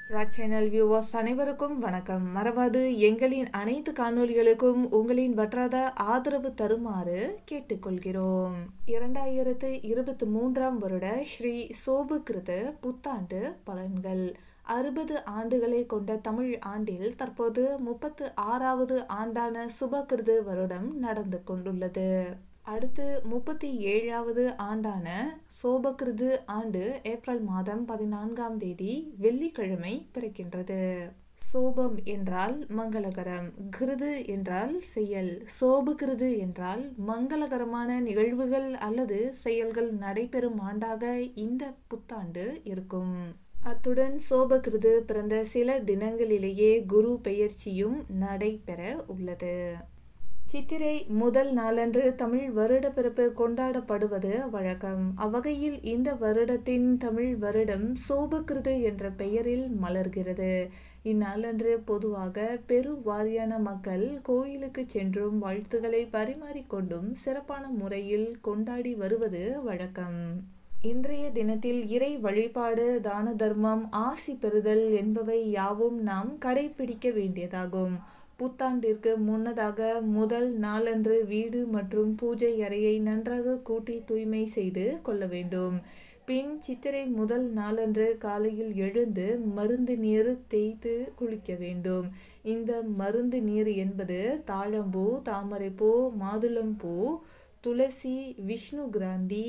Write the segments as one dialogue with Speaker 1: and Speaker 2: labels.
Speaker 1: Raj channel viewers அனைவருக்கும் வணக்கம் மறவாது எங்களின் அனைத்து காணொளிகளுக்கும் உங்களின் வற்றாத ஆதரவு தருமாறு கேட்டுக்கொள்கிறோம் இரண்டாயிரத்து இருபத்தி மூன்றாம் வருட ஸ்ரீ சோபுகிருத புத்தாண்டு பலன்கள் அறுபது ஆண்டுகளை கொண்ட தமிழ் ஆண்டில் தற்போது முப்பத்து ஆறாவது ஆண்டான சுபகிருது வருடம் நடந்து கொண்டுள்ளது அடுத்து முப்பத்தி ஏழாவது ஆண்டான சோபகிருது ஆண்டு ஏப்ரல் மாதம் பதினான்காம் தேதி வெள்ளிக்கிழமை பிறக்கின்றது சோபம் என்றால் மங்களகரம் கிருது என்றால் செயல் சோபகிருது என்றால் மங்களகரமான நிகழ்வுகள் அல்லது செயல்கள் நடைபெறும் ஆண்டாக இந்த புத்தாண்டு இருக்கும் அத்துடன் சோபகிருது பிறந்த சில தினங்களிலேயே குரு பெயர்ச்சியும் நடைபெற உள்ளது சித்திரை முதல் நாளன்று தமிழ் வருட பிறப்பு கொண்டாடப்படுவது வழக்கம் அவ்வகையில் இந்த வருடத்தின் தமிழ் வருடம் சோபகிருது என்ற பெயரில் மலர்கிறது இந்நாளன்று பொதுவாக பெருவாரியான மக்கள் கோயிலுக்கு சென்றும் வாழ்த்துக்களை பரிமாறிக்கொண்டும் சிறப்பான முறையில் கொண்டாடி வருவது வழக்கம் இன்றைய தினத்தில் இறை வழிபாடு தான தர்மம் ஆசி பெறுதல் என்பவை யாவும் நாம் கடைபிடிக்க வேண்டியதாகும் புத்தாண்டிற்கு முன்னதாக முதல் நாளன்று வீடு மற்றும் பூஜை அறையை நன்றாக கூட்டி தூய்மை செய்து கொள்ள வேண்டும் பின் சித்திரை முதல் நாளன்று காலையில் எழுந்து மருந்து நீர் தேய்த்து குளிக்க வேண்டும் இந்த மருந்து நீர் என்பது தாழம்பூ தாமரைப்பூ மாதுளம்பூ துளசி விஷ்ணு கிராந்தி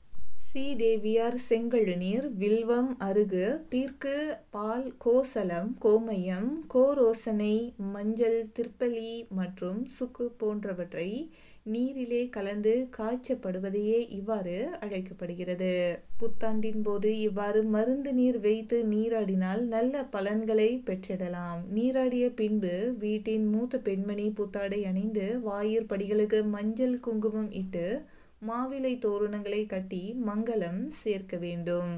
Speaker 1: ஸ்ரீதேவியார் செங்கழுநீர் வில்வம் அருகு பீர்க்கு பால் கோசலம் கோமயம் கோரோசனை மஞ்சள் திற்பலி மற்றும் சுக்கு போன்றவற்றை நீரிலே கலந்து காய்ச்சப்படுவதையே இவ்வாறு அழைக்கப்படுகிறது புத்தாண்டின் போது இவ்வாறு மருந்து நீர் வைத்து நீராடினால் நல்ல பலன்களை பெற்றிடலாம் நீராடிய பின்பு வீட்டின் மூத்த பெண்மணி புத்தாடை அணிந்து வாயிற் படிகளுக்கு மஞ்சள் குங்குமம் இட்டு மாவிலை தோரணங்களை கட்டி மங்களம் சேர்க்க வேண்டும்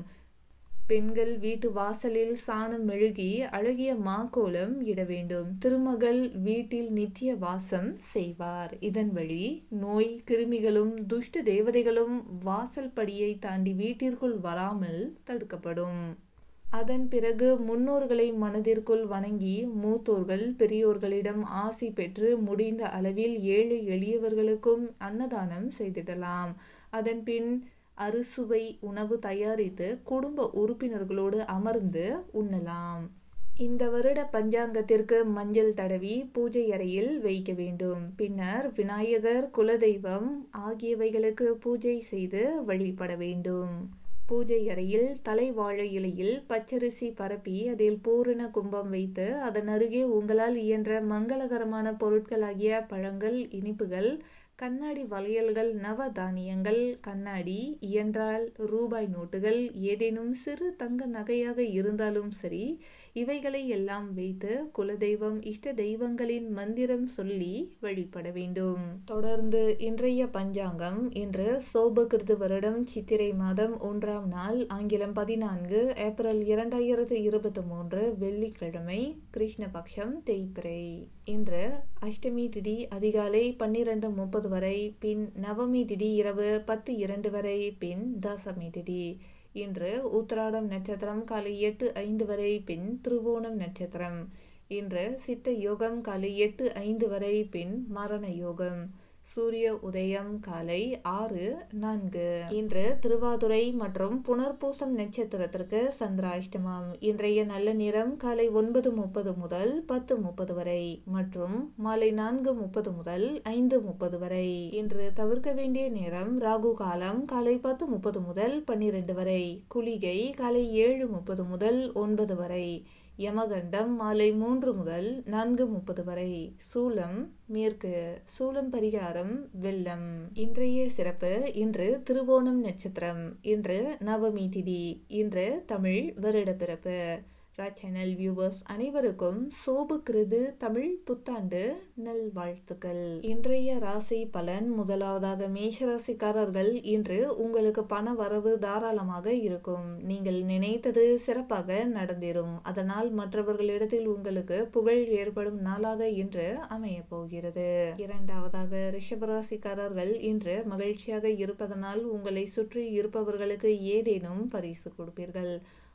Speaker 1: பெண்கள் வீட்டு வாசலில் சாணம் மெழுகி அழகிய மாக்கோலம் இட வேண்டும் திருமகள் வீட்டில் நித்திய வாசம் செய்வார் இதன் வழி நோய் கிருமிகளும் துஷ்ட தேவதைகளும் வாசல் படியை தாண்டி வீட்டிற்குள் வராமல் தடுக்கப்படும் அதன் பிறகு முன்னோர்களை மனதிற்குள் வணங்கி மூத்தோர்கள் பெரியோர்களிடம் ஆசி பெற்று முடிந்த அளவில் ஏழை எளியவர்களுக்கும் அன்னதானம் செய்திடலாம் அதன் பின் அறுசுவை உணவு தயாரித்து குடும்ப உறுப்பினர்களோடு அமர்ந்து உண்ணலாம் இந்த வருட பஞ்சாங்கத்திற்கு மஞ்சள் தடவி பூஜை அறையில் வைக்க வேண்டும் பின்னர் விநாயகர் குலதெய்வம் ஆகியவைகளுக்கு பூஜை செய்து வழிபட வேண்டும் பூஜை அறையில் தலைவாழை இலையில் பச்சரிசி பரப்பி அதில் பூரண கும்பம் வைத்து அதன் அருகே உங்களால் இயன்ற மங்களகரமான பொருட்களாகிய பழங்கள் இனிப்புகள் கண்ணாடி வளையல்கள் நவ தானியங்கள் கண்ணாடி இயன்றால் ரூபாய் நோட்டுகள் ஏதேனும் சிறு தங்க நகையாக இருந்தாலும் சரி இவைகளை எல்லாம் வைத்து குலதெய்வம் இஷ்ட தெய்வங்களின் மந்திரம் சொல்லி வழிபட வேண்டும் தொடர்ந்து இன்றைய பஞ்சாங்கம் இன்று சோபகிருது வருடம் சித்திரை மாதம் ஒன்றாம் நாள் ஆங்கிலம் பதினான்கு ஏப்ரல் இரண்டாயிரத்து இருபத்தி மூன்று வெள்ளிக்கிழமை கிருஷ்ணபக்ஷம் தேய்பிரை இன்று அஷ்டமி திதி அதிகாலை பன்னிரண்டு முப்பது வரை பின் நவமி திதி இரவு பத்து இரண்டு வரை பின் தசமி திதி இன்று உத்திராடம் நட்சத்திரம் காலை எட்டு ஐந்து வரை பின் திருவோணம் நட்சத்திரம் இன்று சித்த யோகம் காலை எட்டு ஐந்து வரை பின் மரண யோகம் சூரிய உதயம் காலை ஆறு நான்கு இன்று திருவாதுரை மற்றும் புனர்பூசம் நட்சத்திரத்திற்கு சந்திராஷ்டமம் இன்றைய நல்ல நேரம் காலை ஒன்பது முப்பது முதல் பத்து முப்பது வரை மற்றும் மாலை நான்கு முப்பது முதல் ஐந்து முப்பது வரை இன்று தவிர்க்க வேண்டிய நேரம் ராகு காலம் காலை பத்து முப்பது முதல் பன்னிரண்டு வரை குளிகை காலை ஏழு முப்பது முதல் ஒன்பது வரை யமகண்டம் மாலை மூன்று முதல் நான்கு முப்பது வரை சூலம் மேற்கு சூலம் பரிகாரம் வெள்ளம் இன்றைய சிறப்பு இன்று திருவோணம் நட்சத்திரம் இன்று நவமி திதி இன்று தமிழ் வருட பிறப்பு ராஜ் சேனல் வியூவர்ஸ் அனைவருக்கும் சோபுக்கிருது தமிழ் புத்தாண்டு நல்வாழ்த்துக்கள் இன்றைய ராசி பலன் முதலாவதாக மேஷராசிக்காரர்கள் இன்று உங்களுக்கு பண வரவு தாராளமாக இருக்கும் நீங்கள் நினைத்தது சிறப்பாக நடந்தேறும் அதனால் மற்றவர்களிடத்தில் உங்களுக்கு புகழ் ஏற்படும் நாளாக இன்று அமைய போகிறது இரண்டாவதாக ரிஷபராசிக்காரர்கள் இன்று மகிழ்ச்சியாக இருப்பதனால் உங்களை சுற்றி இருப்பவர்களுக்கு ஏதேனும் பரிசு கொடுப்பீர்கள்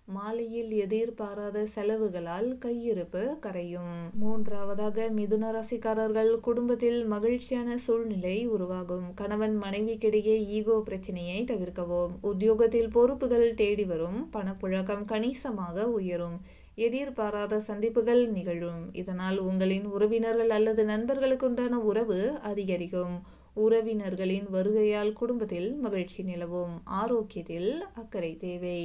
Speaker 1: மாலையில் எதிர்பாராத செலவுகளால் கையிருப்பு கரையும் மூன்றாவதாக மிதுன ராசிக்காரர்கள் குடும்பத்தில் மகிழ்ச்சியான சூழ்நிலை உருவாகும் கணவன் மனைவிக்கிடையே ஈகோ பிரச்சனையை தவிர்க்கவும் உத்தியோகத்தில் பொறுப்புகள் தேடி வரும் பணப்புழக்கம் கணிசமாக உயரும் எதிர்பாராத சந்திப்புகள் நிகழும் இதனால் உங்களின் உறவினர்கள் அல்லது நண்பர்களுக்குண்டான உறவு அதிகரிக்கும் உறவினர்களின் வருகையால் குடும்பத்தில் மகிழ்ச்சி நிலவும் ஆரோக்கியத்தில் அக்கறை தேவை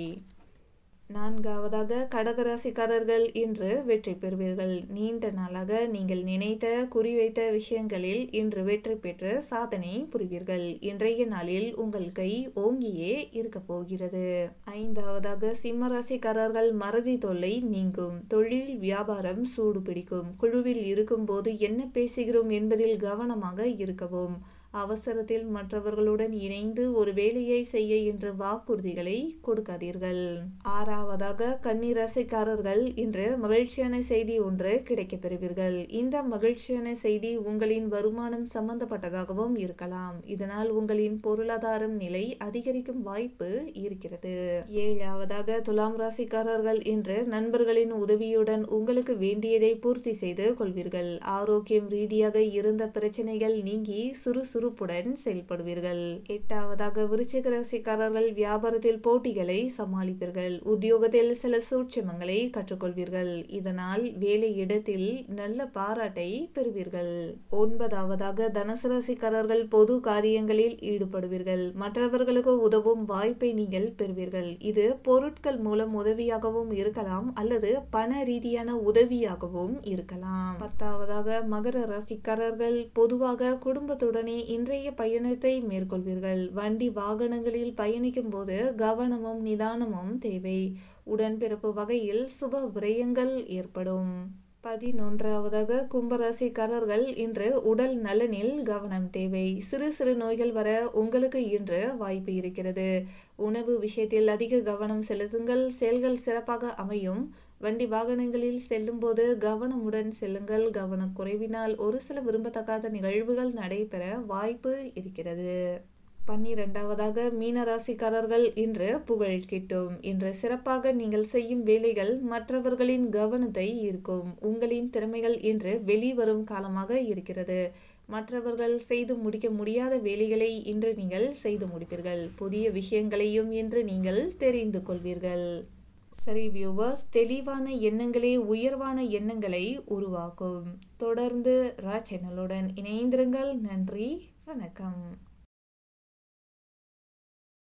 Speaker 1: நான்காவதாக கடகராசிக்காரர்கள் இன்று வெற்றி பெறுவீர்கள் நீண்ட நாளாக நீங்கள் நினைத்த குறிவைத்த விஷயங்களில் இன்று வெற்றி பெற்று சாதனை புரிவீர்கள் இன்றைய நாளில் உங்கள் கை ஓங்கியே இருக்க போகிறது ஐந்தாவதாக சிம்ம ராசிக்காரர்கள் மறதி தொல்லை நீங்கும் தொழில் வியாபாரம் சூடு பிடிக்கும் குழுவில் இருக்கும்போது என்ன பேசுகிறோம் என்பதில் கவனமாக இருக்கவும் அவசரத்தில் மற்றவர்களுடன் இணைந்து ஒரு வேலையை செய்ய என்ற வாக்குறுதிகளை கொடுக்காதீர்கள் ஆறாவதாக கன்னிராசிக்காரர்கள் இன்று மகிழ்ச்சியான செய்தி ஒன்று கிடைக்கப் பெறுவீர்கள் இந்த மகிழ்ச்சியான செய்தி உங்களின் வருமானம் சம்பந்தப்பட்டதாகவும் இருக்கலாம் இதனால் உங்களின் பொருளாதாரம் நிலை அதிகரிக்கும் வாய்ப்பு இருக்கிறது ஏழாவதாக துலாம் ராசிக்காரர்கள் இன்று நண்பர்களின் உதவியுடன் உங்களுக்கு வேண்டியதை பூர்த்தி செய்து கொள்வீர்கள் ஆரோக்கியம் ரீதியாக இருந்த பிரச்சனைகள் நீங்கி சுறுசுறு சுறுப்புடன் செயல்படுவீர்கள் எட்டாவதாக விருச்சிக ராசிக்காரர்கள் வியாபாரத்தில் போட்டிகளை சமாளிப்பீர்கள் உத்தியோகத்தில் சில சூட்சமங்களை கற்றுக்கொள்வீர்கள் இதனால் வேலை இடத்தில் நல்ல பாராட்டை பெறுவீர்கள் ஒன்பதாவதாக தனுசு ராசிக்காரர்கள் பொது காரியங்களில் ஈடுபடுவீர்கள் மற்றவர்களுக்கு உதவும் வாய்ப்பை நீங்கள் பெறுவீர்கள் இது பொருட்கள் மூலம் உதவியாகவும் இருக்கலாம் அல்லது பண ரீதியான உதவியாகவும் இருக்கலாம் பத்தாவதாக மகர ராசிக்காரர்கள் பொதுவாக குடும்பத்துடனே இன்றைய பயணத்தை மேற்கொள்வீர்கள் வண்டி வாகனங்களில் பயணிக்கும் போது கவனமும் நிதானமும் தேவை உடன்பிறப்பு வகையில் சுப விரயங்கள் ஏற்படும் பதினொன்றாவதாக கும்பராசிக்காரர்கள் இன்று உடல் நலனில் கவனம் தேவை சிறு சிறு நோய்கள் வர உங்களுக்கு இன்று வாய்ப்பு இருக்கிறது உணவு விஷயத்தில் அதிக கவனம் செலுத்துங்கள் செயல்கள் சிறப்பாக அமையும் வண்டி வாகனங்களில் செல்லும்போது கவனமுடன் செல்லுங்கள் கவனக்குறைவினால் ஒரு சில விரும்பத்தக்காத நிகழ்வுகள் நடைபெற வாய்ப்பு இருக்கிறது பன்னிரெண்டாவதாக மீனராசிக்காரர்கள் இன்று புகழ் கிட்டும் இன்று சிறப்பாக நீங்கள் செய்யும் வேலைகள் மற்றவர்களின் கவனத்தை ஈர்க்கும் உங்களின் திறமைகள் இன்று வெளிவரும் காலமாக இருக்கிறது மற்றவர்கள் செய்து முடிக்க முடியாத வேலைகளை இன்று நீங்கள் செய்து முடிப்பீர்கள் புதிய விஷயங்களையும் இன்று நீங்கள் தெரிந்து கொள்வீர்கள் சரி வியூவர்ஸ் தெளிவான எண்ணங்களே உயர்வான எண்ணங்களை உருவாக்கும் தொடர்ந்து ரா சேனலுடன் இணைந்திருங்கள் நன்றி வணக்கம்